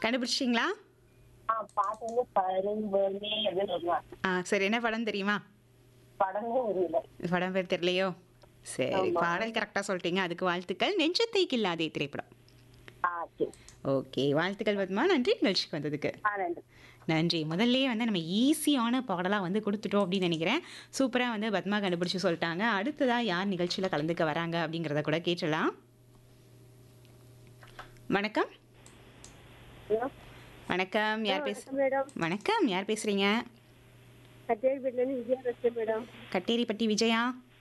கண்டுபிடிச்சிங்களா ஆ பாட்டு வந்து பரும்பொருளே அப்படின்னு வருவாங்க ஆ சரி என்ன படம் தெரியுமா படமே தெரியல படம் பேர் தெரியலையோ சரி ஆமா. பாடல் கரெக்டாக சொல்லிட்டீங்க அதுக்கு வாழ்த்துக்கள் நெஞ்சத்தை கில்லாதே திரைப்படம் ஆ சரி ஓகே வாழ்த்துக்கள் பத்மா நன்றி நிகழ்ச்சிக்கு வந்ததுக்கு ஆ நன்றி நன்றி முதல்லயே வந்து நம்ம ஈஸியான பாடலாக வந்து கொடுத்துட்டோம் அப்படின்னு நினைக்கிறேன் சூப்பராக வந்து பத்மா கண்டுபிடிச்சு சொல்லிட்டாங்க அடுத்ததாக யார் நிகழ்ச்சியில் கலந்துக்க வராங்க அப்படிங்கிறத கூட கேட்டலாம் வணக்கம் ஹலோ வணக்கம் யார் பேச வணக்கம் மேடம் வணக்கம் யார் பேசுகிறீங்க கச்சேரிப்பேட்டிலேருந்து விஜயா பேசுகிறேன் மேடம் கட்டேரிப்பட்டி விஜயா